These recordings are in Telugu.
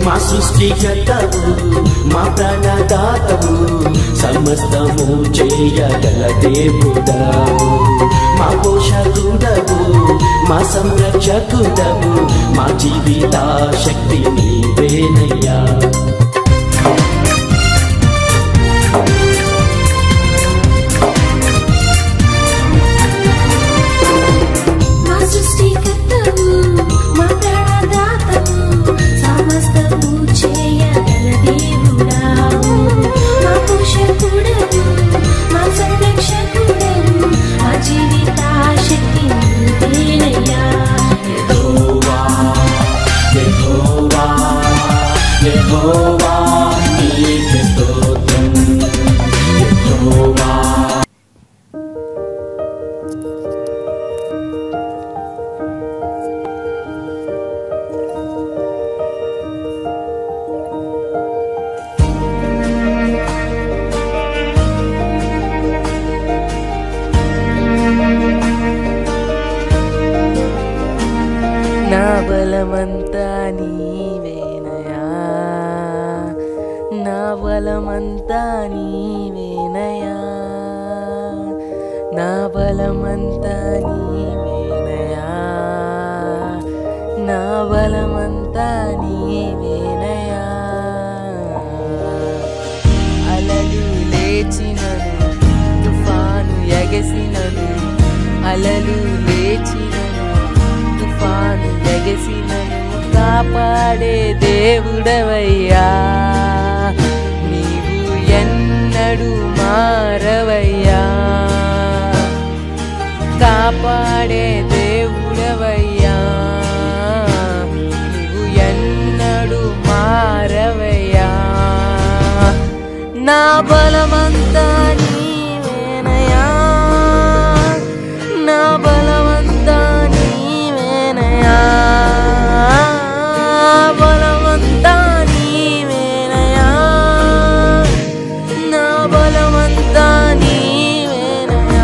మా సృష్టికర్తవు మా ప్రాణదాతవు సమస్తము చేయగల దేవుడవు మా పోషకుడవు మా సంరక్షకుడవు మా జీవిత శక్తి నీవేనయ్యా మా సృష్టికర్తవు మా ప్రాణదాతవు సమస్తము చేయగల దేవుడావు మా పోషకుడవు మా సంరక్షకుడవు మా జీవిత శక్తి నీవేనయ్యా యెహోవా యెహోవా యెహోవా నీకే స్తోత్రం యెహోవా నా బలమంతా నీవేనయా నా బలమంతా నీవేనయా నా బలమంతా నీవేనయా నా బలమంతా నీవేనయా అలలు లేచినను తుఫాను ఎగసినను అలలు లేచినను తుఫాను ఎగసినను కాపాడే దేవుడవయ్యా నీవు ఎన్నడు మారవయ్యా కాపాడే దేవుడవయ్యా నీవు ఎన్నడు మారవయ్యా నా బలమంతా నీవేనయా నా బలమంతా నీవేనయా బలమంతా నీవేనయా నా బలమంతా నీవేనయా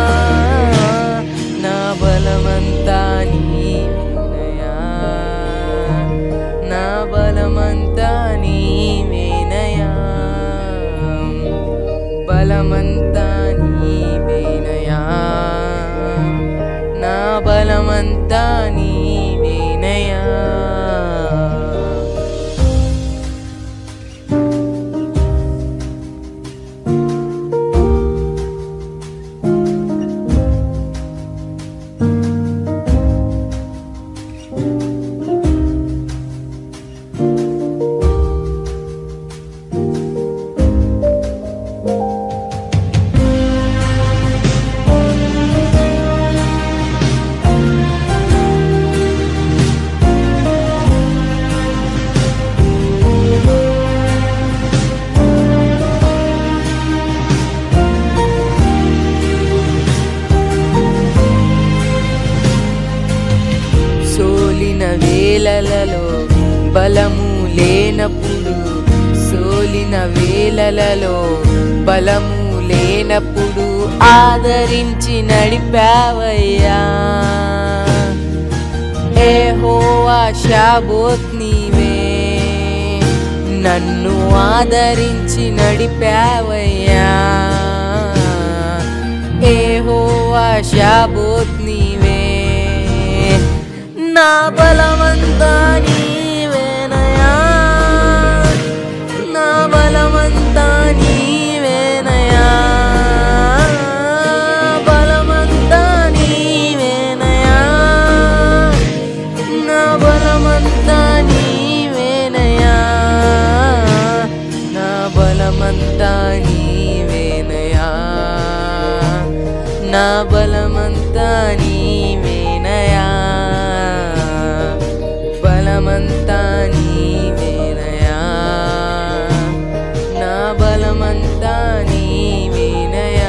నా బలమంతా నీవేనయా నా బలమంతా నీవేనయా బలమంతా నీవేనయా నా బలమంతా నీవేనయా సోలిన వేలలలో బలము లేనప్పుడు సోలిన వేలలలో బలము లేనప్పుడు ఆదరించి నడిపావయ్యా ఏహోవా షాబోత్ నీవే నన్ను ఆదరించి నడిపావయ్యా ఏహోవా షాబోత్ నీవే నా బలమంతా నీవేనయా నా బలమంతా నీవేనయా బలమంతా నీవేనయా నా బలమంతా నీవేనయా నా బలమంతా నీవేనయా నా బలమంతా నీవేనయా బలమంతా నీవేనయా నా బలమంతా నీవేనయా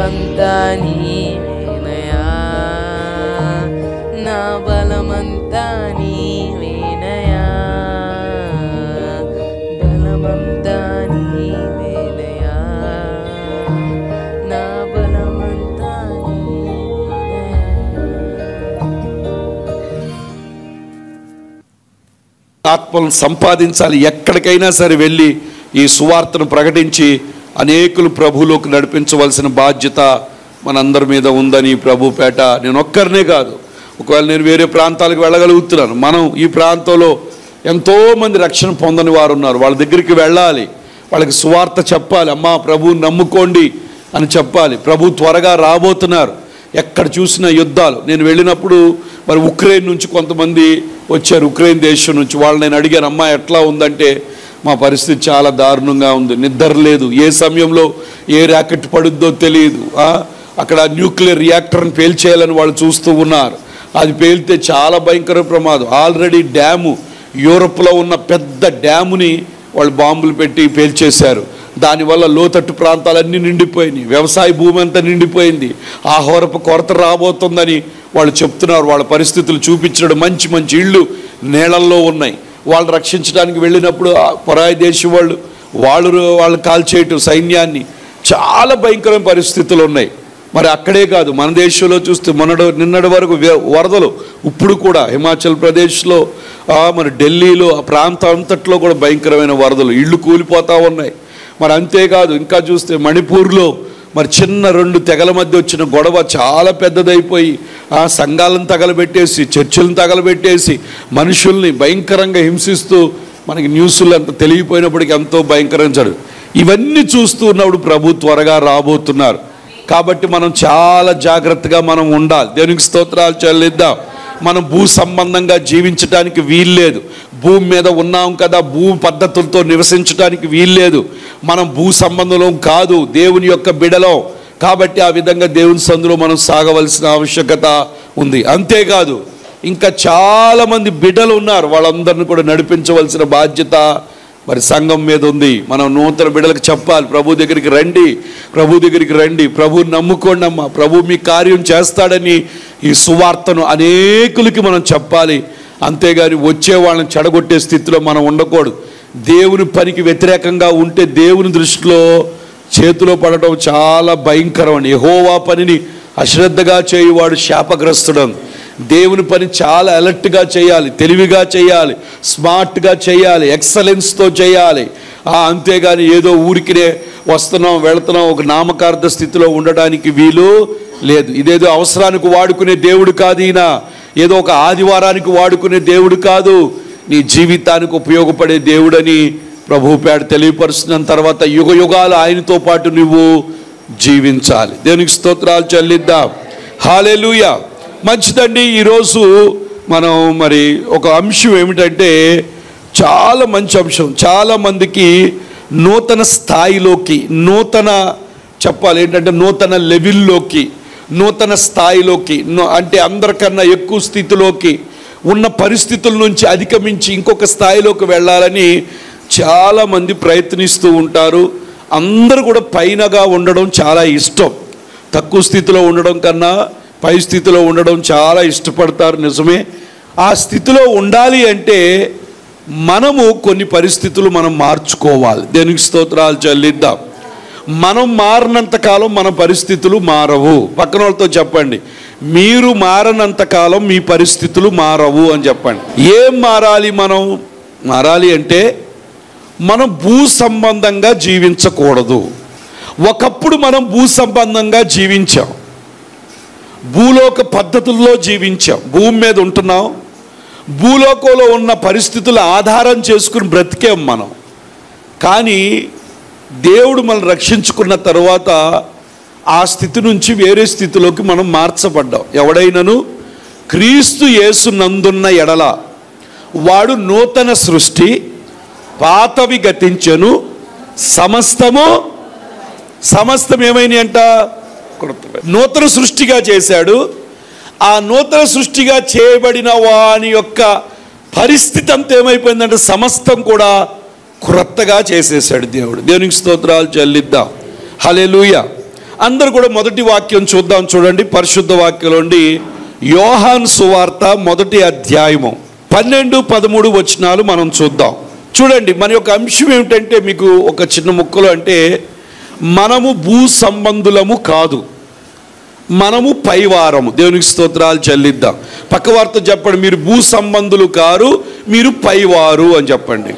బలమంతా నీవేనయా నా బలమంతా నీవేనయా బలమంతా నీవేనయా నా బలమంతా నీవేనయా ఆత్మలను సంపాదించాలి ఎక్కడికైనా సరే వెళ్ళి ఈ సువార్తను ప్రకటించి అనేకులు ప్రభులోకి నడిపించవలసిన బాధ్యత మనందరి మీద ఉందని ప్రభుపేట నేను ఒక్కరినే కాదు ఒకవేళ నేను వేరే ప్రాంతాలకు వెళ్ళగలుగుతున్నాను మనం ఈ ప్రాంతంలో ఎంతోమంది రక్షణ పొందని వారు ఉన్నారు వాళ్ళ దగ్గరికి వెళ్ళాలి వాళ్ళకి సువార్త చెప్పాలి అమ్మా ప్రభు నమ్ముకోండి అని చెప్పాలి ప్రభు త్వరగా రాబోతున్నారు ఎక్కడ చూసినా యుద్ధాలు నేను వెళ్ళినప్పుడు మరి ఉక్రెయిన్ నుంచి కొంతమంది వచ్చారు ఉక్రెయిన్ దేశం నుంచి వాళ్ళు నేను అడిగాను అమ్మా ఎట్లా ఉందంటే మా పరిస్థితి చాలా దారుణంగా ఉంది నిద్ర లేదు ఏ సమయంలో ఏ ర్యాకెట్ పడుద్దో తెలియదు ఆ, అక్కడ న్యూక్లియర్ రియాక్టర్ని పేల్చేయాలని వాళ్ళు చూస్తూ ఉన్నారు అది పేలితే చాలా భయంకర ప్రమాదం ఆల్రెడీ డ్యాము యూరప్లో ఉన్న పెద్ద డ్యాముని వాళ్ళు బాంబులు పెట్టి పేల్చేశారు దానివల్ల లోతట్టు ప్రాంతాలన్నీ నిండిపోయినాయి వ్యవసాయ భూమి అంతా నిండిపోయింది ఆహారపు కొరత రాబోతుందని వాళ్ళు చెప్తున్నారు వాళ్ళ పరిస్థితులు చూపించడం మంచి మంచి ఇళ్ళు నేలల్లో ఉన్నాయి వాళ్ళు రక్షించడానికి వెళ్ళినప్పుడు ఆ పరాయి దేశం వాళ్ళు వాళ్ళు వాళ్ళు కాల్చేయటం సైన్యాన్ని చాలా భయంకరమైన పరిస్థితులు ఉన్నాయి మరి అక్కడే కాదు మన దేశంలో చూస్తే మొన్నటి నిన్నటి వరకు వే- వరదలు ఇప్పుడు కూడా హిమాచల్ ప్రదేశ్లో ఆ, మరి ఢిల్లీలో ఆ ప్రాంతం అంతట్లో కూడా భయంకరమైన వరదలు ఇళ్ళు కూలిపోతూ ఉన్నాయి మరి అంతేకాదు ఇంకా చూస్తే మణిపూర్లో మరి చిన్న రెండు తెగల మధ్య వచ్చిన గొడవ చాలా పెద్దదైపోయి ఆ సంఘాలను తగలబెట్టేసి చర్చిలను తగలబెట్టేసి మనుషుల్ని భయంకరంగా హింసిస్తూ మనకి న్యూస్లు అంత తెలియపోయినప్పటికీ ఎంతో భయంకరించాడు ఇవన్నీ చూస్తూ ఉన్నప్పుడు ప్రభు త్వరగా రాబోతున్నారు కాబట్టి మనం చాలా జాగ్రత్తగా మనం ఉండాలి దేవునికి స్తోత్రాలు చెల్లిద్దాం మనం భూ సంబంధంగా జీవించడానికి వీల్లేదు భూమి మీద ఉన్నాం కదా భూ పద్ధతులతో నివసించడానికి వీల్లేదు మనం భూ సంబంధంలో కాదు దేవుని యొక్క బిడలో కాబట్టి ఆ విధంగా దేవుని సందులో మనం సాగవలసిన ఆవశ్యకత ఉంది అంతేకాదు ఇంకా చాలామంది బిడ్డలు ఉన్నారు వాళ్ళందరిని కూడా నడిపించవలసిన బాధ్యత మరి సంఘం మీద ఉంది మనం నూతన బిడ్డలకు చెప్పాలి ప్రభు దగ్గరికి రండి ప్రభు దగ్గరికి రండి ప్రభు నమ్ముకోండి అమ్మా ప్రభు మీ కార్యం చేస్తాడని ఈ సువార్తను అనేకులకి మనం చెప్పాలి అంతేగాని వచ్చే వాళ్ళని చెడగొట్టే స్థితిలో మనం ఉండకూడదు దేవుని పనికి వ్యతిరేకంగా ఉంటే దేవుని దృష్టిలో చేతిలో పడటం చాలా భయంకరం అండి యెహోవా పనిని అశ్రద్ధగా చేయువాడు శాపగ్రస్తుడం దేవుని పని చాలా అలర్ట్గా చేయాలి తెలివిగా చేయాలి స్మార్ట్గా చేయాలి ఎక్సలెన్స్తో చేయాలి ఆ, అంతేగాని ఏదో ఊరికినే వస్తున్నాం వెళుతున్నాం ఒక నామకార్థ స్థితిలో ఉండడానికి వీలు లేదు ఇదేదో అవసరానికి వాడుకునే దేవుడు కాదు ఈయన ఏదో ఒక ఆదివారానికి వాడుకునే దేవుడు కాదు నీ జీవితానికి ఉపయోగపడే దేవుడని ప్రభుపేట తెలియపరుస్తున్న తర్వాత యుగ యుగాలు ఆయనతో పాటు నువ్వు జీవించాలి దేవునికి స్తోత్రాలు చెల్లిద్దాం హాలెలూయా మంచిదండి ఈరోజు మనం మరి ఒక అంశం ఏమిటంటే చాలా మంచి అంశం చాలా మందికి నూతన స్థాయిలోకి నూతన చెప్పాలి ఏంటంటే నూతన లెవెల్లోకి నూతన స్థాయిలోకి నూ- అంటే అందరికన్నా ఎక్కువ స్థితిలోకి ఉన్న పరిస్థితుల నుంచి అధిగమించి ఇంకొక స్థాయిలోకి వెళ్ళాలని చాలామంది ప్రయత్నిస్తూ ఉంటారు అందరూ కూడా పైనగా ఉండడం చాలా ఇష్టం తక్కువ స్థితిలో ఉండడం కన్నా పై స్థితిలో ఉండడం చాలా ఇష్టపడతారు నిజమే ఆ స్థితిలో ఉండాలి అంటే మనము కొన్ని పరిస్థితులు మనం మార్చుకోవాలి దేనికి స్తోత్రాలు చెల్లిద్దాం మనం మారినంత కాలం మన పరిస్థితులు మారవు పక్కన వాళ్ళతో చెప్పండి మీరు మారనంత కాలం మీ పరిస్థితులు మారవు అని చెప్పండి ఏం మారాలి మనం మారాలి అంటే మనం భూ సంబంధంగా జీవించకూడదు ఒకప్పుడు మనం భూ సంబంధంగా జీవించాం భూలోక పద్ధతుల్లో జీవించాం భూమి మీద ఉంటున్నాం భూలోకంలో ఉన్న పరిస్థితులు ఆధారం చేసుకుని బ్రతికాం మనం కానీ దేవుడు మనం రక్షించుకున్న తర్వాత ఆ స్థితి నుంచి వేరే స్థితిలోకి మనం మార్చబడ్డాం ఎవడైనను క్రీస్తు యేసు నందున్న ఎడల వాడు నూతన సృష్టి పాతవి గతించెను సమస్తము సమస్తం ఏమైంది అంట నూతన సృష్టిగా చేశాడు ఆ నూతన సృష్టిగా చేయబడిన వాని యొక్క పరిస్థితి అంతా ఏమైపోయిందంటే సమస్తం కూడా క్రొత్తగా చేసేసాడు దేవుడు దేవునికి స్తోత్రాలు చెల్లిద్దాం హలెలూయ అందరూ కూడా మొదటి వాక్యం చూద్దాం చూడండి పరిశుద్ధ వాక్యంలోండి యోహాన్ సువార్త మొదటి అధ్యాయము పన్నెండు పదమూడు వచనాలు మనం చూద్దాం చూడండి మన యొక్క అంశం ఏమిటంటే మీకు ఒక చిన్న ముక్కలు అంటే మనము భూ సంబంధులము కాదు మనము పైవారము దేవునికి స్తోత్రాలు చెల్లిద్దాం పక్క వారితో చెప్పండి మీరు భూ సంబంధులు కారు మీరు పైవారు అని చెప్పండి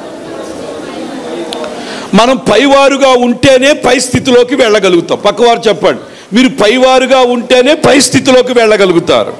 మనం పైవారుగా ఉంటేనే పై స్థితిలోకి వెళ్ళగలుగుతాం పక్కవారు చెప్పండి మీరు పైవారుగా ఉంటేనే పై స్థితిలోకి వెళ్ళగలుగుతారు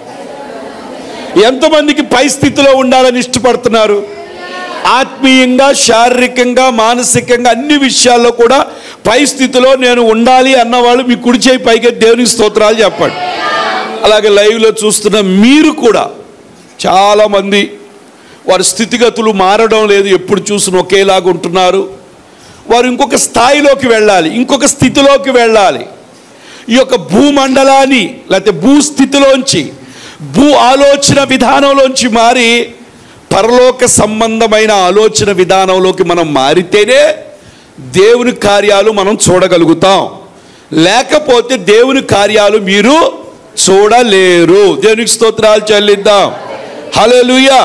ఎంతమందికి పై స్థితిలో ఉండాలని ఇష్టపడుతున్నారు ఆత్మీయంగా శారీరకంగా మానసికంగా అన్ని విషయాల్లో కూడా పై స్థితిలో నేను ఉండాలి అన్నవాళ్ళు మీ కుడి చేయి పైకి దేవునికి స్తోత్రాలు చెప్పండి అలాగే లైవ్లో చూస్తున్న మీరు కూడా చాలామంది వారి స్థితిగతులు మారడం లేదు ఎప్పుడు చూసిన ఒకేలాగా ఉంటున్నారు వారు ఇంకొక స్థాయిలోకి వెళ్ళాలి ఇంకొక స్థితిలోకి వెళ్ళాలి ఈ యొక్క భూమండలాన్ని లేకపోతే భూస్థితిలోంచి భూ ఆలోచన విధానంలోంచి మారి పరలోక సంబంధమైన ఆలోచన విధానంలోకి మనం మారితేనే దేవుని కార్యాలు మనం చూడగలుగుతాం లేకపోతే దేవుని కార్యాలు మీరు చూడలేరు దేవునికి స్తోత్రాలు చెల్లిద్దాం హల్లెలూయా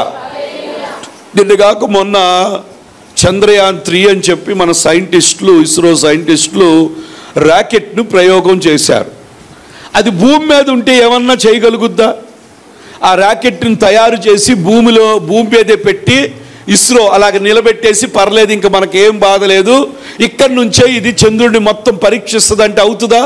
నిన్నగాక మొన్న చంద్రయాన్ త్రీ అని చెప్పి మన సైంటిస్టులు ఇస్రో సైంటిస్టులు ర్యాకెట్ను ప్రయోగం చేశారు అది భూమి మీద ఉంటే ఏమన్నా చేయగలుగుద్దా ఆ ర్యాకెట్ని తయారు చేసి భూమిలో భూమి మీదే పెట్టి ఇస్రో అలాగ నిలబెట్టేసి పర్లేదు ఇంకా మనకేం బాధ లేదు ఇక్కడి నుంచే ఇది చంద్రుడిని మొత్తం పరీక్షిస్తుందంటే అవుతుందా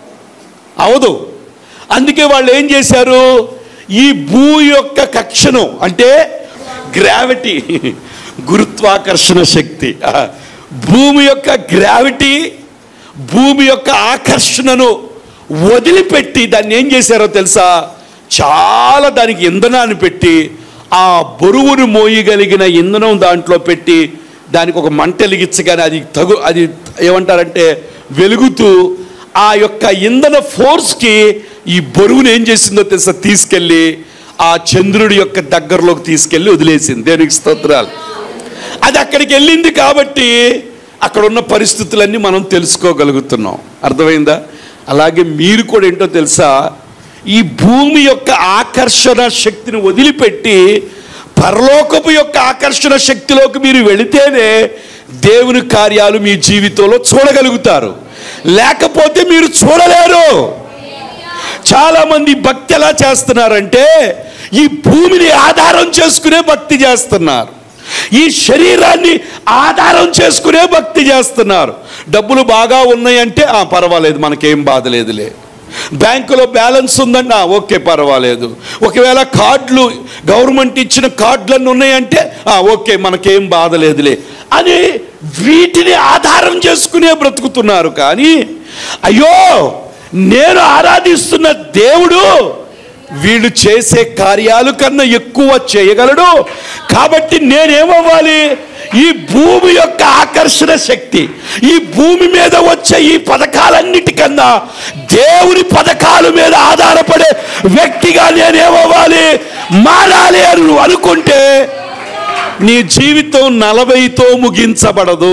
అవదు అందుకే వాళ్ళు ఏం చేశారు ఈ భూ యొక్క కక్షను అంటే గ్రావిటీ గురుత్వాకర్షణ శక్తి ఆ, భూమి యొక్క గ్రావిటీ భూమి యొక్క ఆకర్షణను వదిలిపెట్టి దాన్ని ఏం చేశారో తెలుసా చాలా దానికి ఇంధనాన్ని పెట్టి ఆ బరువును మోయగలిగిన ఇంధనం దాంట్లో పెట్టి దానికి ఒక మంట వెలిగించగానే అది తగు అది ఏమంటారంటే వెలుగుతూ ఆ యొక్క ఇంధన ఫోర్స్కి ఈ బరువును ఏం చేసిందో తెలుసా తీసుకెళ్ళి ఆ చంద్రుడి యొక్క దగ్గరలోకి తీసుకెళ్ళి వదిలేసింది దేనికి స్తోత్రాలు అది అక్కడికి వెళ్ళింది కాబట్టి అక్కడ ఉన్న పరిస్థితులన్నీ మనం తెలుసుకోగలుగుతున్నాం అర్థమైందా అలాగే మీరు కూడా ఏంటో తెలుసా ఈ భూమి యొక్క ఆకర్షణ శక్తిని వదిలిపెట్టి పరలోకపు యొక్క ఆకర్షణ శక్తిలోకి మీరు వెళితేనే దేవుని కార్యాలు మీ జీవితంలో చూడగలుగుతారు లేకపోతే మీరు చూడలేరు చాలా మంది భక్తి ఎలా చేస్తున్నారంటే ఈ భూమిని ఆధారం చేసుకునే భక్తి చేస్తున్నారు ఈ శరీరాన్ని ఆధారం చేసుకునే భక్తి చేస్తున్నారు డబ్బులు బాగా ఉన్నాయంటే ఆ పర్వాలేదు మనకేం బాధ లేదులే బ్యాంకులో బ్యాలెన్స్ ఉందండి ఆ, ఓకే పర్వాలేదు ఒకవేళ కార్డులు గవర్నమెంట్ ఇచ్చిన కార్డులన్నీ ఉన్నాయంటే ఆ, ఓకే మనకేం బాధ లేదులే అని వీటిని ఆధారం చేసుకునే బ్రతుకుతున్నారు కానీ అయ్యో నేను ఆరాధిస్తున్న దేవుడు వీళ్ళు చేసే కార్యాలు కన్నా ఎక్కువ చేయగలడు కాబట్టి నేనేమవ్వాలి ఈ భూమి యొక్క ఆకర్షణ శక్తి ఈ భూమి మీద వచ్చే ఈ పథకాలన్నిటికన్నా దేవుని పథకాల మీద ఆధారపడే వ్యక్తిగా నేనేమవ్వాలి మారాలి అని నువ్వు అనుకుంటే నీ జీవితం నలభైతో ముగించబడదు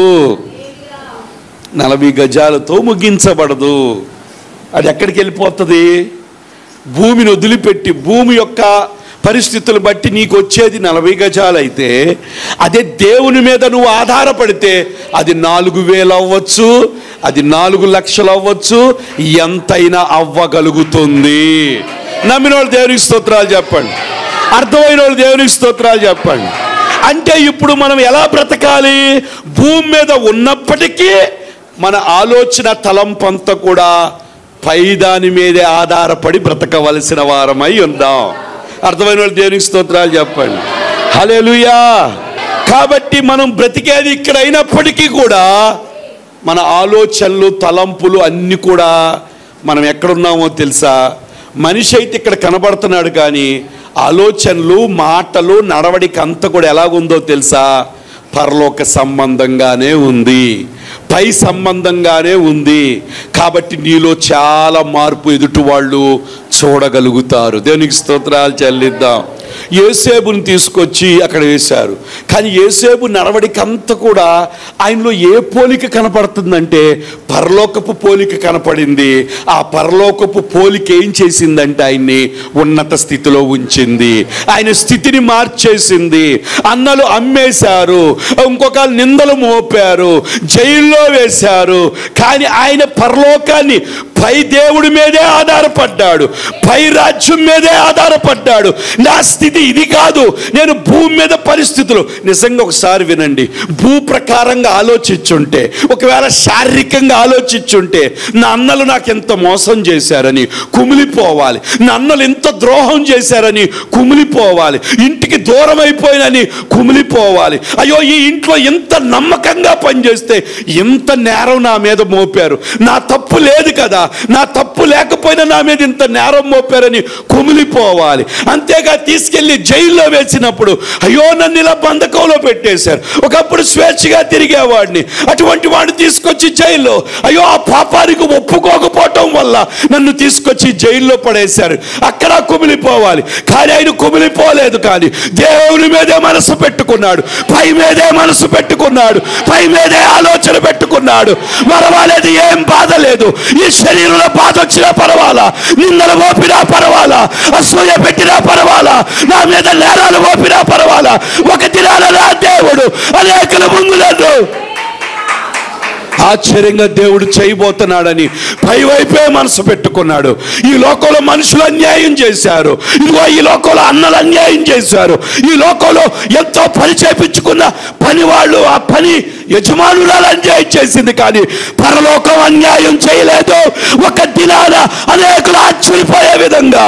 నలభై గజాలతో ముగించబడదు అది ఎక్కడికి వెళ్ళిపోతుంది భూమిని వదిలిపెట్టి భూమి యొక్క పరిస్థితులు బట్టి నీకు వచ్చేది నలభై గజాలు అయితే అదే దేవుని మీద నువ్వు ఆధారపడితే అది నాలుగు వేలు అవ్వచ్చు అది నాలుగు లక్షలు అవ్వచ్చు ఎంతైనా అవ్వగలుగుతుంది నమ్మిన వాళ్ళు దేవునికి స్తోత్రాలు చెప్పండి అర్థమైన వాళ్ళు దేవునికి స్తోత్రాలు చెప్పండి అంటే ఇప్పుడు మనం ఎలా బ్రతకాలి భూమి మీద ఉన్నప్పటికీ మన ఆలోచన తలంపంతా కూడా పై దాని మీదే ఆధారపడి బ్రతకవలసిన వారమై ఉందాం అర్థమైన వాళ్ళు దేవునికి స్తోత్రాలు చెప్పండి హల్లెలూయా కాబట్టి మనం బ్రతికేది ఇక్కడ అయినప్పటికీ కూడా మన ఆలోచనలు తలంపులు అన్నీ కూడా మనం ఎక్కడున్నామో తెలుసా మనిషి అయితే ఇక్కడ కనబడుతున్నాడు కానీ ఆలోచనలు మాటలు నడవడిక అంతా కూడా ఎలాగుందో తెలుసా పరలోక సంబంధంగానే ఉంది పై సంబంధంగానే ఉంది కాబట్టి నీలో చాలా మార్పు ఎదుటి వాళ్ళు చూడగలుగుతారు దేవునికి స్తోత్రాలు చెల్లిద్దాం ఏసేబుని తీసుకొచ్చి అక్కడ వేశారు కానీ ఏసేబు నడవడిక అంతా కూడా ఆయనలో ఏ పోలిక కనపడుతుందంటే పరలోకపు పోలిక కనపడింది ఆ పరలోకపు పోలిక ఏం చేసిందంటే ఆయన్ని ఉన్నత స్థితిలో ఉంచింది ఆయన స్థితిని మార్చేసింది అన్నలు అమ్మేశారు ఇంకొక నిందలు మోపారు జైల్లో వేశారు కానీ ఆయన పరలోకాన్ని పై దేవుడి మీదే ఆధారపడ్డాడు పై రాజ్యం మీదే ఆధారపడ్డాడు నా స్థితి ఇది కాదు నేను భూమి మీద పరిస్థితులు నిజంగా ఒకసారి వినండి భూ ప్రకారంగా ఆలోచించుంటే ఒకవేళ శారీరకంగా ఆలోచించుంటే నా అన్నలు నాకు ఎంత మోసం చేశారని కుమిలిపోవాలి నా అన్నలు ఎంత ద్రోహం చేశారని కుమిలిపోవాలి ఇంటికి దూరం అయిపోయినని కుమిలిపోవాలి అయ్యో ఈ ఇంట్లో ఎంత నమ్మకంగా పనిచేస్తే ఎంత నేరం నా మీద మోపారు నా తప్పు లేదు కదా నా తప్పు లేకపోయినా నా మీద ఇంత నేరం మోపారని కుమిలిపోవాలి అంతేగా తీసుకెళ్లి జైల్లో వేసినప్పుడు అయ్యో నన్ను ఇలా బంధకంలో పెట్టేశారు ఒకప్పుడు స్వేచ్ఛగా తిరిగేవాడిని అటువంటి వాడిని తీసుకొచ్చి జైల్లో అయ్యో ఆ పాపానికి ఒప్పుకోకపోవటం వల్ల నన్ను తీసుకొచ్చి జైల్లో పడేశారు అక్కడ కుమిలిపోవాలి కానీ ఆయన కుమిలిపోలేదు కానీ దేవుని మీదే మనసు పెట్టుకున్నాడు పై మీదే మనసు పెట్టుకున్నాడు పై మీదే ఆలోచన పెట్టుకున్నాడు మరవాలేదు ఏం బాధ లేదు ఈ శరీరంలో బాధ వచ్చినా పర్వాలా నిందలు మోపినా పర్వాలా అసూయ పెట్టినా పర్వాలా నా మీద నేరాలు మోపినా పర్వాలా ఒక దినాల నా దేవుడు అనేకల ముందు నన్ను ఆశ్చర్యంగా దేవుడు చేయబోతున్నాడని పైవైపే మనసు పెట్టుకున్నాడు ఈ లోకంలో మనుషులు అన్యాయం చేశారు ఇదిగో ఈ లోకంలో అన్నలు అన్యాయం చేశారు ఈ లోకంలో ఎంతో పని చేపించుకున్న పని వాళ్ళు ఆ పని యజమానురాలు అన్యాయం చేసింది కానీ పరలోకం అన్యాయం చేయలేదు ఒక దినాన అనేకులు ఆశ్చర్యపోయే విధంగా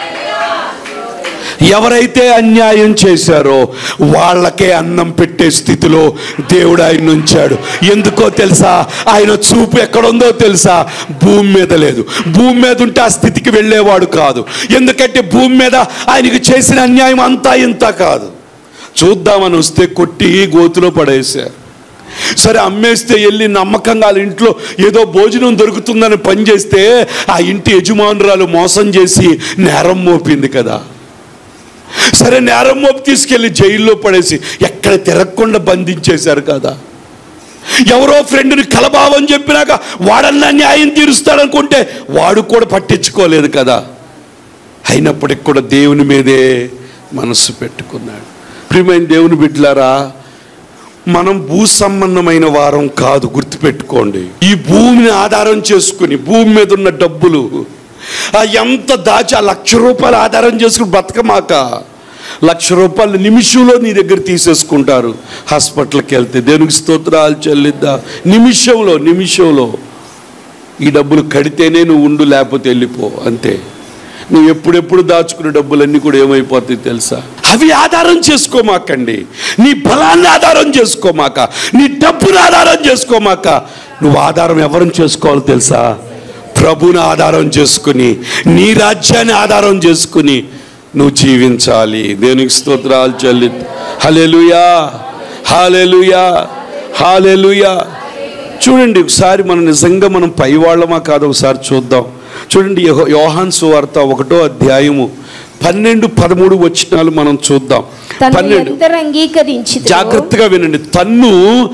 ఎవరైతే అన్యాయం చేశారో వాళ్ళకే అన్నం పెట్టే స్థితిలో దేవుడు ఆయన ఉంచాడు ఎందుకో తెలుసా ఆయన చూపు ఎక్కడుందో తెలుసా భూమి మీద లేదు భూమి మీద ఉంటే ఆ స్థితికి వెళ్ళేవాడు కాదు ఎందుకంటే భూమి మీద ఆయనకి చేసిన అన్యాయం అంతా ఇంత కాదు చూద్దామని వస్తే కొట్టి గోతులో పడేశారు సరే అమ్మేస్తే వెళ్ళి నమ్మకంగా వాళ్ళ ఇంట్లో ఏదో భోజనం దొరుకుతుందని పనిచేస్తే ఆ ఇంటి యజమానురాలు మోసం చేసి నేరం మోపింది కదా సరే నేరం మోపు తీసుకెళ్లి జైల్లో పడేసి ఎక్కడ తిరగకుండా బంధించేశారు కదా ఎవరో ఫ్రెండ్ని కలబావని చెప్పినాక వాడన్నా న్యాయం తీరుస్తాడనుకుంటే వాడు కూడా పట్టించుకోలేదు కదా అయినప్పటికి కూడా దేవుని మీదే మనస్సు పెట్టుకున్నాడు ప్రియమైన దేవుని బిడ్డలారా మనం భూ సంబంధమైన వారం కాదు గుర్తుపెట్టుకోండి ఈ భూమిని ఆధారం చేసుకుని భూమి మీద ఉన్న డబ్బులు ఆ ఎంత దాచి ఆ లక్ష రూపాయలు ఆధారం చేసుకుని బతకమాక లక్ష రూపాయలు నిమిషంలో నీ దగ్గర తీసేసుకుంటారు హాస్పిటల్కి వెళ్తే దేవునికి స్తోత్రాలు చెల్లిద్దా నిమిషంలో నిమిషంలో ఈ డబ్బులు కడితేనే నువ్వు ఉండు లేకపోతే వెళ్ళిపో అంతే నువ్వు ఎప్పుడెప్పుడు దాచుకునే డబ్బులన్నీ కూడా ఏమైపోతాయి తెలుసా అవి ఆధారం చేసుకోమాకండి నీ బలాన్ని ఆధారం చేసుకోమాక నీ డబ్బుని ఆధారం చేసుకోమాక నువ్వు ఆధారం ఎవరిని చేసుకోవాలో తెలుసా ప్రభుని ఆధారం చేసుకుని నీ రాజ్యాన్ని ఆధారం చేసుకుని నువ్వు జీవించాలి దేవునికి స్తోత్రాలు చెల్లి హలెలుయా హాలెలుయా హాలెలుయా చూడండి ఒకసారి మనం నిజంగా మనం పై వాళ్ళమా కాదు ఒకసారి చూద్దాం చూడండి యెహో- యోహాన్ సువార్త ఒకటో అధ్యాయము పన్నెండు పదమూడు వచనాలు మనం చూద్దాం తను పన్నెండు ఎందరు అంగీకరించి జాగ్రత్తగా వినండి తన్ను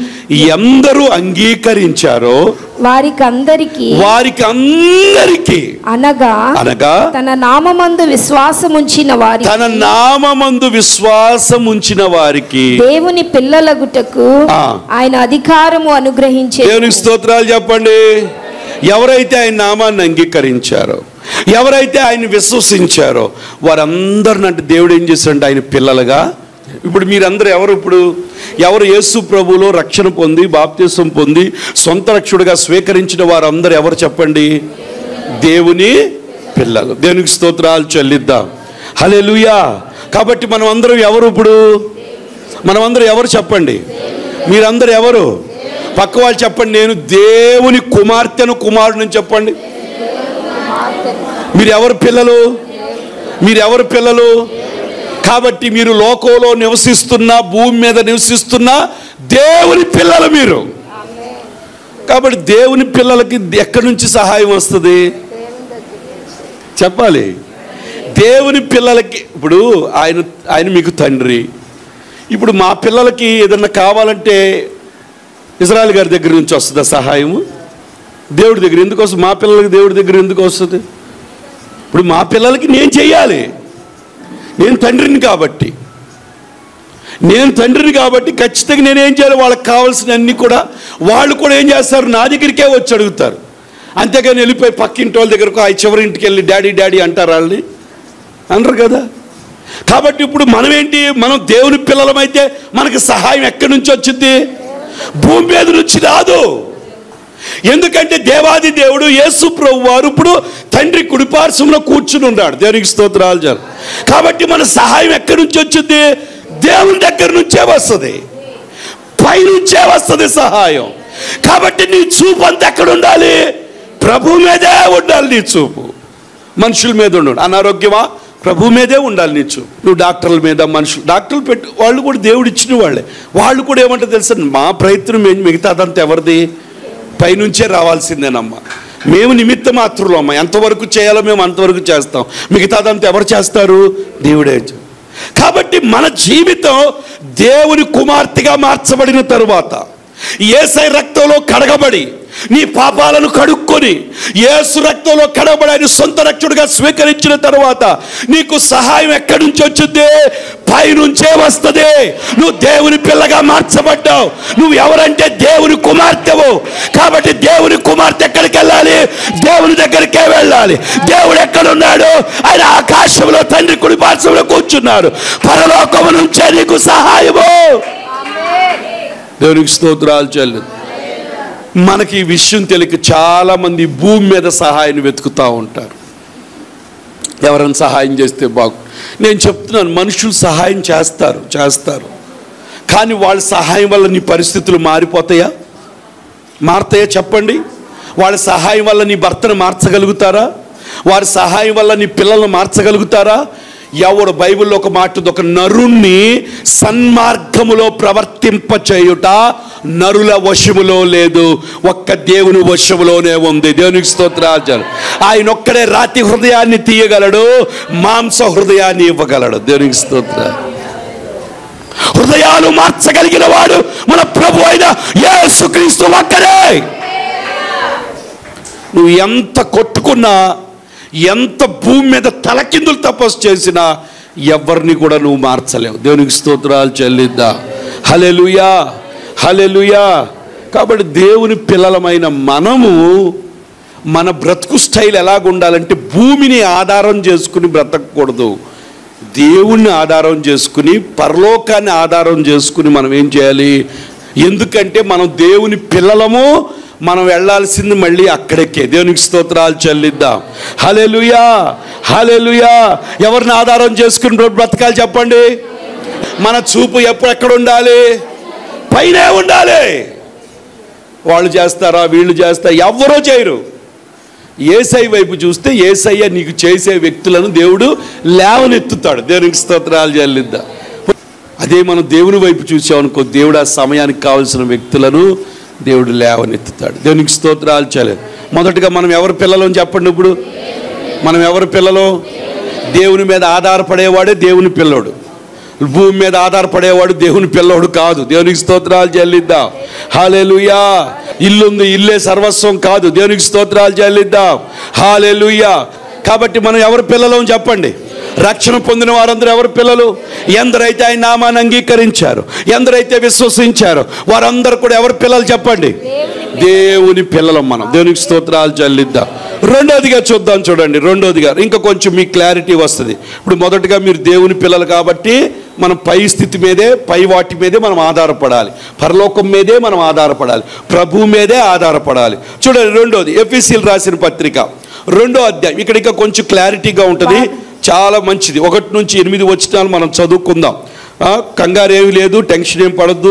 ఎందరూ అంగీకరించారో వారికి అందరికి వారికి అందరికీ అనగా అనగా తన నామమందు విశ్వాసముంచిన వారి తన నామమందు విశ్వాసం ఉంచిన వారికి దేవుని పిల్లలగుటకు ఆ. ఆయన అధికారము అనుగ్రహించే దేవునికి స్తోత్రాలు చెప్పండి ఎవరైతే ఆయన నామాన్ని అంగీకరించారో ఎవరైతే ఆయన విశ్వసించారో వారందరిని అంటే దేవుడు ఏం చేశాడంటే ఆయన పిల్లలుగా ఇప్పుడు మీరందరూ ఎవరు ఇప్పుడు ఎవరు యేసు ప్రభువులో రక్షణ పొంది బాప్తీసం పొంది సొంత రక్షుడిగా స్వీకరించిన వారందరూ ఎవరు చెప్పండి దేవుని పిల్లలు దేవునికి స్తోత్రాలు చెల్లిద్దాం హల్లెలూయా కాబట్టి మనం అందరం ఎవరు ఇప్పుడు మనం అందరం ఎవరు చెప్పండి మీరందరూ ఎవరు పక్క వాళ్ళు చెప్పండి నేను దేవుని కుమార్తెను కుమారుని చెప్పండి మీరు ఎవరు పిల్లలు మీరు ఎవరు పిల్లలు కాబట్టి మీరు లోకంలో నివసిస్తున్న భూమి మీద నివసిస్తున్న దేవుని పిల్లలు మీరు కాబట్టి దేవుని పిల్లలకి ఎక్కడి నుంచి సహాయం వస్తుంది చెప్పాలి దేవుని పిల్లలకి ఇప్పుడు ఆయన ఆయన మీకు తండ్రి ఇప్పుడు మా పిల్లలకి ఏదన్నా కావాలంటే ఇజ్రాయల్ గారి దగ్గర నుంచి వస్తుందా సహాయము దేవుడి దగ్గర ఎందుకు వస్తుంది మా పిల్లలకి దేవుడి దగ్గర ఎందుకు వస్తుంది ఇప్పుడు మా పిల్లలకి నేను చెయ్యాలి నేను తండ్రిని కాబట్టి నేను తండ్రిని కాబట్టి ఖచ్చితంగా నేనేం చేయాలి వాళ్ళకి కావాల్సిన అన్ని కూడా వాళ్ళు కూడా ఏం చేస్తారు నా దగ్గరికే వచ్చి అడుగుతారు అంతేగాని వెళ్ళిపోయి పక్కింటి వాళ్ళ దగ్గరకు ఆ చివరి ఇంటికి వెళ్ళి డాడీ డాడీ అంటారు వాళ్ళని అనరు కదా కాబట్టి ఇప్పుడు మనం ఏంటి మనం దేవుని పిల్లలమైతే మనకి సహాయం ఎక్కడి నుంచి వచ్చింది భూమి మీద నుంచి రాదు ఎందుకంటే దేవాది దేవుడు యేసు ప్రభు వారు ఇప్పుడు తండ్రి కుడిపార్శ్వంలో కూర్చుని ఉన్నాడు దేవునికి స్తోత్రాలు చాలు కాబట్టి మన సహాయం ఎక్కడి నుంచి వచ్చింది దేవుని దగ్గర నుంచే వస్తుంది పైనుంచే వస్తుంది సహాయం కాబట్టి నీ చూపు అంతా ఎక్కడ ఉండాలి ప్రభు మీదే ఉండాలి నీ చూపు మనుషుల మీద ఉండు అనారోగ్యమా ప్రభు మీదే ఉండాలి నీ చూపు నువ్వు డాక్టర్ల మీద మనుషులు డాక్టర్లు పెట్టు వాళ్ళు కూడా దేవుడు ఇచ్చిన వాళ్ళే వాళ్ళు కూడా ఏమంటారు తెలుసా మా ప్రయత్నం ఏం- మిగతా అదంతా ఎవరిది పైనుంచే రావాల్సిందేనమ్మా మేము నిమిత్త మాత్రులు అమ్మ ఎంతవరకు చేయాలో మేము అంతవరకు చేస్తాం మిగతాదంతా ఎవరు చేస్తారు దేవుడే చే- కాబట్టి మన జీవితం దేవుని కుమార్తెగా మార్చబడిన తరువాత ఏసై రక్తంలో కడగబడి నీ పాపాలను కడుక్కొని ఏసు రక్తంలో కడగబడి ఆయన సొంత రక్షుడిగా స్వీకరించిన తరువాత నీకు సహాయం ఎక్కడి నుంచి వచ్చింది పైనుంచే వస్తుంది నువ్వు దేవుని పిల్లగా మార్చబడ్డావు నువ్వు ఎవరంటే దేవుని కుమార్తెవు కాబట్టి దేవుని కుమార్తె ఎక్కడికి వెళ్ళాలి దేవుని దగ్గరికే వెళ్ళాలి దేవుడు ఎక్కడున్నాడు ఆయన ఆకాశంలో తండ్రి కుడి పార్శ్వంలో కూర్చున్నాడు పరలోకము నుంచే నీకు సహాయము దేవునికి స్తోత్రాలు చెల్లు మనకి ఈ విషయం తెలియక చాలా మంది భూమి మీద సహాయాన్ని వెతుకుతూ ఉంటారు ఎవరైనా సహాయం చేస్తే బాగు నేను చెప్తున్నాను మనుషులు సహాయం చేస్తారు చేస్తారు కానీ వాళ్ళ సహాయం వల్ల నీ పరిస్థితులు మారిపోతాయా మారతాయా చెప్పండి వాళ్ళ సహాయం వల్ల నీ భర్తను మార్చగలుగుతారా వారి సహాయం వల్ల నీ పిల్లలను మార్చగలుగుతారా ఎవడు బైబిల్లో ఒక మాట ఉంది, ఒక నరుణ్ణి సన్మార్గములో ప్రవర్తింప చేయుట నరుల వశములో లేదు ఒక్క దేవుని వశములోనే ఉంది దేవునికి స్తోత్రాలు ఆయన ఒక్కడే రాతి హృదయాన్ని తీయగలడు మాంస హృదయాన్ని ఇవ్వగలడు దేవునికి స్తోత్రాలు హృదయాలు మార్చగలిగిన వాడు మన ప్రభు అయిన యేసుక్రీస్తు ఒక్కడే నువ్వు ఎంత కొట్టుకున్నా ఎంత భూమి మీద తలకిందులు తపస్సు చేసినా ఎవరిని కూడా నువ్వు మార్చలేవు దేవునికి స్తోత్రాలు చెల్లిద్దా హలెలుయా హలెలుయా కాబట్టి దేవుని పిల్లలమైన మనము మన బ్రతుకు స్టైల్ ఎలాగుండాలంటే భూమిని ఆధారం చేసుకుని బ్రతకూడదు దేవుణ్ణి ఆధారం చేసుకుని పరలోకాన్ని ఆధారం చేసుకుని మనం ఏం చేయాలి ఎందుకంటే మనం దేవుని పిల్లలము మనం వెళ్ళాల్సింది మళ్ళీ అక్కడికే దేవునికి స్తోత్రాలు చెల్లిద్దాం హలెలుయా హలెలుయా ఎవరిని ఆధారం చేసుకుని బ్ర- బ్రతకాలి చెప్పండి మన చూపు ఎప్పుడు ఎక్కడ ఉండాలి పైనే ఉండాలి వాళ్ళు చేస్తారా వీళ్ళు చేస్తారా ఎవరో చేయరు ఏసై వైపు చూస్తే ఏసయ్య నీకు చేసే వ్యక్తులను దేవుడు లేవనెత్తుతాడు దేవునికి స్తోత్రాలు చెల్లిద్దా అదే మనం దేవుని వైపు చూసామనుకో దేవుడు ఆ సమయానికి కావాల్సిన వ్యక్తులను దేవుడు లేవనెత్తుతాడు దేవునికి స్తోత్రాలు చేయలేదు మొదటగా మనం ఎవరి పిల్లలు అని చెప్పండి ఇప్పుడు మనం ఎవరి పిల్లలు దేవుని మీద ఆధారపడేవాడే దేవుని పిల్లోడు భూమి మీద ఆధారపడేవాడు దేవుని పిల్లోడు కాదు దేవునికి స్తోత్రాలు చెల్లిద్దాం హాలేలుయా ఇల్లుంది ఇల్లే సర్వస్వం కాదు దేవునికి స్తోత్రాలు చెల్లిద్దాం హాలేలుయా కాబట్టి మనం ఎవరి పిల్లలు అని చెప్పండి రక్షణ పొందిన వారందరూ ఎవరి పిల్లలు ఎందరైతే ఆయన నామాన్ని అంగీకరించారు ఎందరైతే విశ్వసించారో వారందరూ కూడా ఎవరి పిల్లలు చెప్పండి దేవుని పిల్లలం మనం దేవునికి స్తోత్రాలు చెల్లిద్దాం రెండోదిగా చూద్దాం చూడండి రెండోదిగా ఇంకా కొంచెం మీ క్లారిటీ వస్తుంది ఇప్పుడు మొదటగా మీరు దేవుని పిల్లలు కాబట్టి మనం పై స్థితి మీదే పై వాటి మీదే మనం ఆధారపడాలి పరలోకం మీదే మనం ఆధారపడాలి ప్రభు మీదే ఆధారపడాలి చూడండి రెండోది ఎఫ్ఎస్సీలు రాసిన పత్రిక రెండో అధ్యాయం ఇక్కడ ఇంకా కొంచెం క్లారిటీగా ఉంటుంది చాలా మంచిది ఒకటి నుంచి ఎనిమిది వచ్చినాలు మనం చదువుకుందాం ఆ, కంగారు ఏమి లేదు టెన్షన్ ఏం పడద్దు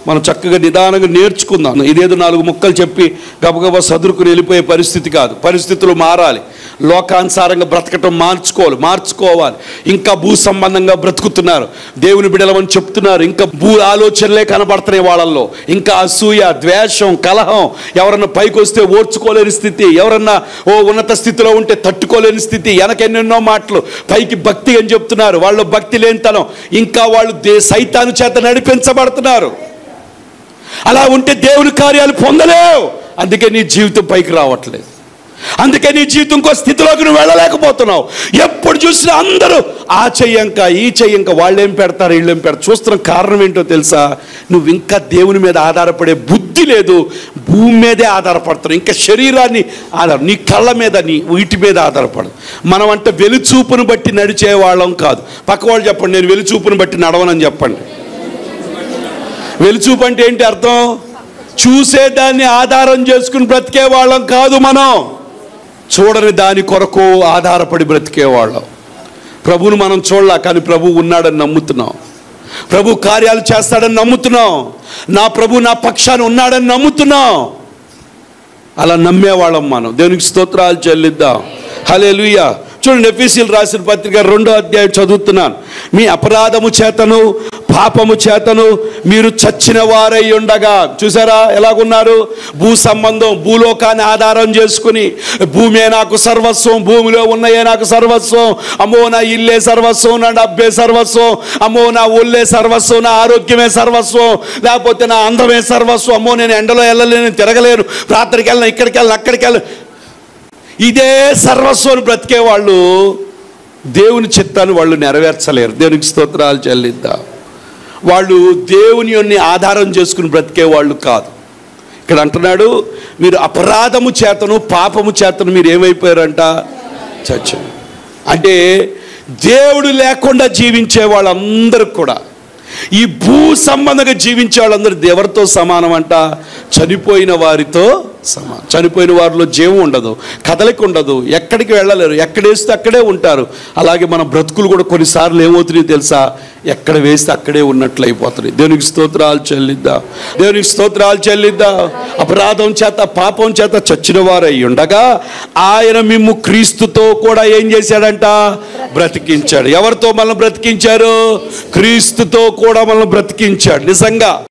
మనం చక్కగా నిదానంగా నేర్చుకుందాం ఇదేదో నాలుగు ముక్కలు చెప్పి గబగబా సదురుకుని వెళ్ళిపోయే పరిస్థితి కాదు పరిస్థితులు మారాలి లోకానుసారంగా బ్రతకటం మార్చుకోవాలి మార్చుకోవాలి ఇంకా భూ సంబంధంగా బ్రతుకుతున్నారు దేవుని బిడలమని చెప్తున్నారు ఇంకా భూ ఆలోచనలే కనబడుతున్నాయి వాళ్ళల్లో ఇంకా అసూయ ద్వేషం కలహం ఎవరన్నా పైకి వస్తే ఓర్చుకోలేని స్థితి ఎవరన్నా ఓ ఉన్నత స్థితిలో ఉంటే తట్టుకోలేని స్థితి వెనకెన్నెన్నో మాటలు పైకి భక్తి అని చెప్తున్నారు వాళ్ళు భక్తి లేనితనం ఇంకా వాళ్ళు దే సైతాను చేత నడిపించబడుతున్నారు అలా ఉంటే దేవుని కార్యాలు పొందలేవు అందుకే నీ జీవితం పైకి రావట్లేదు అందుకే నీ జీవితం ఇంకో స్థితిలోకి నువ్వు వెళ్ళలేకపోతున్నావు ఎప్పుడు చూసినా అందరూ ఆ చెయ్యంక ఈ చెయ్యంక వాళ్ళేం పెడతారు వీళ్ళేం పెడతారు చూస్తున్న కారణం ఏంటో తెలుసా నువ్వు ఇంకా దేవుని మీద ఆధారపడే బుద్ధి లేదు భూమి మీదే ఆధారపడతావు ఇంకా శరీరాన్ని ఆధార నీ కళ్ళ మీద నీ వీటి మీద ఆధారపడదు మనం అంటే వెలుచూపును బట్టి నడిచే వాళ్ళం కాదు పక్క వాళ్ళు చెప్పండి నేను వెలుచూపును బట్టి నడవనని చెప్పండి వెలుచూపు అంటే ఏంటి అర్థం చూసేదాన్ని ఆధారం చేసుకుని బ్రతికే వాళ్ళం కాదు మనం చూడని దాని కొరకు ఆధారపడి బ్రతికే వాళ్ళం ప్రభువును మనం చూడలా కానీ ప్రభు ఉన్నాడని నమ్ముతున్నాం ప్రభు కార్యాలు చేస్తాడని నమ్ముతున్నాం నా ప్రభు నా పక్షాన ఉన్నాడని నమ్ముతున్నాం అలా నమ్మేవాళ్ళం మనం దేవునికి స్తోత్రాలు చెల్లిద్దాం హలే చూడండి ఎఫీసీలు రాసిన పత్రిక రెండో అధ్యాయం చదువుతున్నాను మీ అపరాధము చేతను పాపము చేతను మీరు చచ్చిన వారై ఉండగా చూసారా ఎలాగున్నారు భూ సంబంధం భూలోకాన్ని ఆధారం చేసుకుని భూమే నాకు సర్వస్వం భూమిలో ఉన్నయే నాకు సర్వస్వం అమ్మో నా ఇల్లే సర్వస్వం నా డబ్బే సర్వస్వం అమ్మో నా ఒళ్ళే సర్వస్వం నా ఆరోగ్యమే సర్వస్వం లేకపోతే నా అందమే సర్వస్వం అమ్మో నేను ఎండలో వెళ్ళలేను తిరగలేను ప్రార్థనకి వెళ్ళను ఇక్కడికి వెళ్ళను అక్కడికి వెళ్ళను ఇదే సర్వస్వం బ్రతికే వాళ్ళు దేవుని చిత్తాన్ని వాళ్ళు నెరవేర్చలేరు దేవునికి స్తోత్రాలు చెల్లిద్దాం వాళ్ళు దేవుని యొన్ని ఆధారం చేసుకుని బ్రతికే వాళ్ళు కాదు ఇక్కడ అంటున్నాడు మీరు అపరాధము చేతను పాపము చేతను మీరు ఏమైపోయారంట చచ్చు అంటే దేవుడు లేకుండా జీవించే వాళ్ళందరూ కూడా ఈ భూ సంబంధంగా జీవించే వాళ్ళందరూ ఎవరితో సమానం అంట చనిపోయిన వారితో సమానం చనిపోయిన వారిలో జీవం ఉండదు కదలిక ఉండదు ఎక్కడికి వెళ్ళలేరు ఎక్కడ వేస్తే అక్కడే ఉంటారు అలాగే మన బ్రతుకులు కూడా కొన్నిసార్లు ఏమవుతున్నాయి తెలుసా ఎక్కడ వేస్తే అక్కడే ఉన్నట్లు అయిపోతున్నాయి దేవునికి స్తోత్రాలు చెల్లిద్దాం దేవునికి స్తోత్రాలు చెల్లిద్దాం అపరాధం చేత పాపం చేత చచ్చిన వారు అయి ఉండగా ఆయన మిమ్ము క్రీస్తుతో కూడా ఏం చేశాడంట బ్రతికించాడు ఎవరితో మనల్ని బ్రతికించారు క్రీస్తుతో కూడా మనల్ని బ్రతికించాడు నిజంగా